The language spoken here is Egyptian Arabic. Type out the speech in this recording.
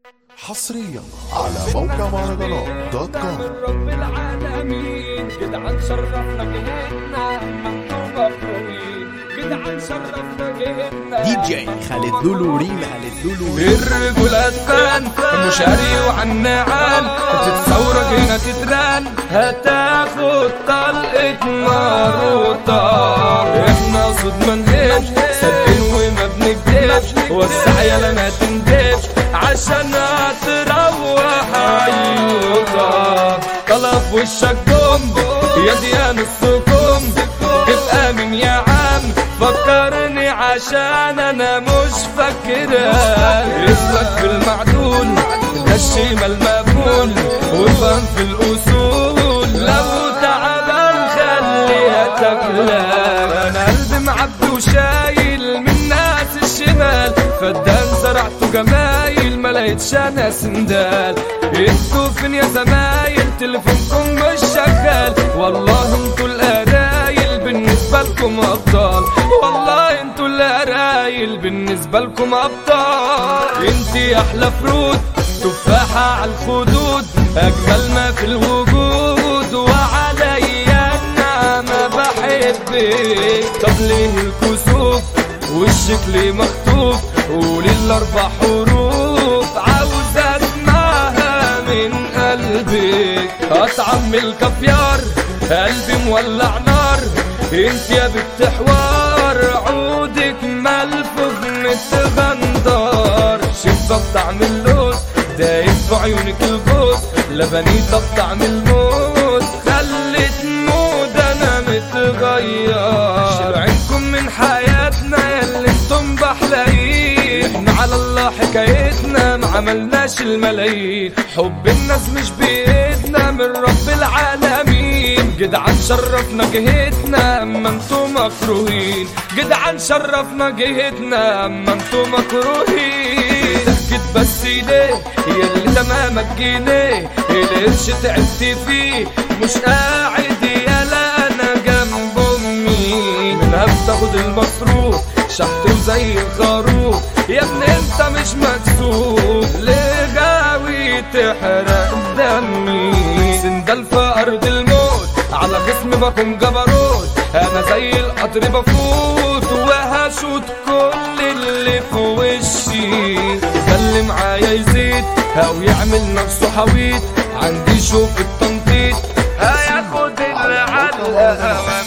حصريا على موقع مهرجانات دوت كوم من رب العالمين جدعان شرفنا جهتنا مكتوبة بروين جدعان شرفنا جهتنا دي جي خالد لولو ريم خالد لولو الرجولة تبان مشاري وعنعان تتصورك هنا تتران هتاخد طلقة نار وطار احنا صوت ما نهبش سابقين وما بنكدبش وسع يلا ما تندبش عشان هتروح عيوطة طلب وشك بوم يا دي نصكم ابقى من يا عم فكرني عشان انا مش فاكرها اسمك في المعدول ده الشيمة المقبول وفهم في الاصول لو تعبان خليها تاكلك انا قلبي معبي وشايل من ناس الشمال فدان زرعته جمايل ما لقيتش انا سندال انتوا فين يا زمايل تليفونكم مش شغال والله انتوا القرايل بالنسبة لكم ابطال والله انتوا القرايل بالنسبة لكم ابطال انتي احلى فروت تفاحة على الخدود اجمل ما في الوجود وعليا النعمة بحبك طب ليه الكسوف وشك ليه مخطوف قولي الاربع حروف عاوز اسمعها من قلبك اطعم من الكافيار قلبي مولع نار انت يا بنت حوار عودك ملفوف متغندر شفت طعم اللوز دايب في عيونك الجوز لبني طب طعم الموت خلت مود انا متغير شبعينكم من حياتنا ياللي انتم بحلايين احنا على الله حكايتنا ما عملناش الملايين حب الناس مش بايدنا من رب العالمين جدعان شرفنا جهتنا اما انتم مكروهين جدعان شرفنا جهتنا اما انتم مكروهين ضحكت بس ليه هي اللي تمامك جنيه القرش تعبت فيه مش قاعد يلا انا جنب امي منها بتاخد المصروف شحت وزي الخروف يا ابني انت مش مكسوف ليه غاوي تحرق دمي سندال في ارض الموت على جسمي بكون جبروت انا زي القطر بفوت وهشوت كل اللي في وشي اللي معايا يزيد او يعمل نفسه حويط عندي شوف التنطيط هياخد العلقه